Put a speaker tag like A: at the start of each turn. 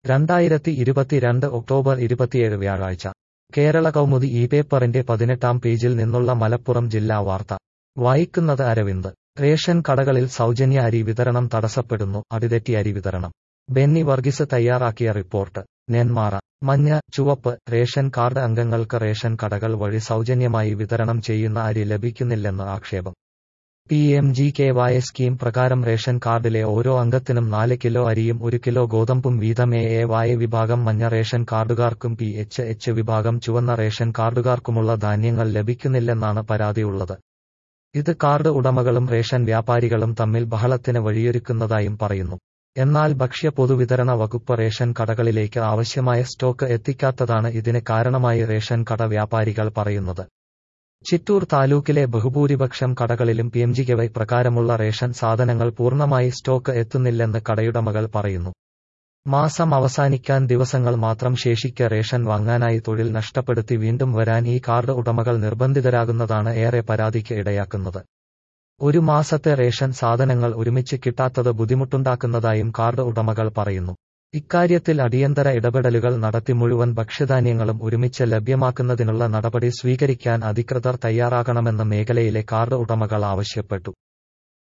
A: രണ്ടായിരത്തി ഇരുപത്തിരണ്ട് ഒക്ടോബർ ഇരുപത്തിയേഴ് വ്യാഴാഴ്ച കേരള കൗമുദി ഈ പേപ്പറിന്റെ പതിനെട്ടാം പേജിൽ നിന്നുള്ള മലപ്പുറം ജില്ലാ വാർത്ത വായിക്കുന്നത് അരവിന്ദ് റേഷൻ കടകളിൽ സൗജന്യ അരി വിതരണം തടസ്സപ്പെടുന്നു അടിതെറ്റി അരി വിതരണം ബെന്നി വർഗീസ് തയ്യാറാക്കിയ റിപ്പോർട്ട് നെന്മാറ മഞ്ഞ ചുവപ്പ് റേഷൻ കാർഡ് അംഗങ്ങൾക്ക് റേഷൻ കടകൾ വഴി സൗജന്യമായി വിതരണം ചെയ്യുന്ന അരി ലഭിക്കുന്നില്ലെന്ന് ആക്ഷേപം P M G K Y scheme പ്രകാരം റേഷൻ കാർഡിലെ ഓരോ അംഗത്തിനും നാല് കിലോ അരിയും ഒരു കിലോ ഗോതമ്പും വീതം എ എ വായ വിഭാഗം മഞ്ഞ റേഷൻ കാർഡുകാർക്കും പി എച്ച് എച്ച് വിഭാഗം ചുവന്ന റേഷൻ കാർഡുകാർക്കുമുള്ള ധാന്യങ്ങൾ ലഭിക്കുന്നില്ലെന്നാണ് പരാതിയുള്ളത് ഇത് കാർഡ് ഉടമകളും റേഷൻ വ്യാപാരികളും തമ്മിൽ ബഹളത്തിന് വഴിയൊരുക്കുന്നതായും പറയുന്നു എന്നാൽ ഭക്ഷ്യ പൊതുവിതരണ വകുപ്പ് റേഷൻ കടകളിലേക്ക് ആവശ്യമായ സ്റ്റോക്ക് എത്തിക്കാത്തതാണ് ഇതിന് കാരണമായി റേഷൻ കട വ്യാപാരികൾ പറയുന്നത് ചിറ്റൂർ താലൂക്കിലെ ബഹുഭൂരിപക്ഷം കടകളിലും പിഎംജികെവൈ പ്രകാരമുള്ള റേഷൻ സാധനങ്ങൾ പൂർണ്ണമായി സ്റ്റോക്ക് എത്തുന്നില്ലെന്ന് കടയുടമകൾ പറയുന്നു മാസം അവസാനിക്കാൻ ദിവസങ്ങൾ മാത്രം ശേഷിക്കെ റേഷൻ വാങ്ങാനായി തൊഴിൽ നഷ്ടപ്പെടുത്തി വീണ്ടും വരാൻ ഈ കാർഡ് ഉടമകൾ നിർബന്ധിതരാകുന്നതാണ് ഏറെ പരാതിക്ക് ഇടയാക്കുന്നത് ഒരു മാസത്തെ റേഷൻ സാധനങ്ങൾ ഒരുമിച്ച് കിട്ടാത്തത് ബുദ്ധിമുട്ടുണ്ടാക്കുന്നതായും കാർഡ് ഉടമകൾ പറയുന്നു ഇക്കാര്യത്തിൽ അടിയന്തര ഇടപെടലുകൾ നടത്തി മുഴുവൻ ഭക്ഷ്യധാന്യങ്ങളും ഒരുമിച്ച് ലഭ്യമാക്കുന്നതിനുള്ള നടപടി സ്വീകരിക്കാൻ അധികൃതർ തയ്യാറാകണമെന്ന് മേഖലയിലെ കാർഡ് ഉടമകൾ ആവശ്യപ്പെട്ടു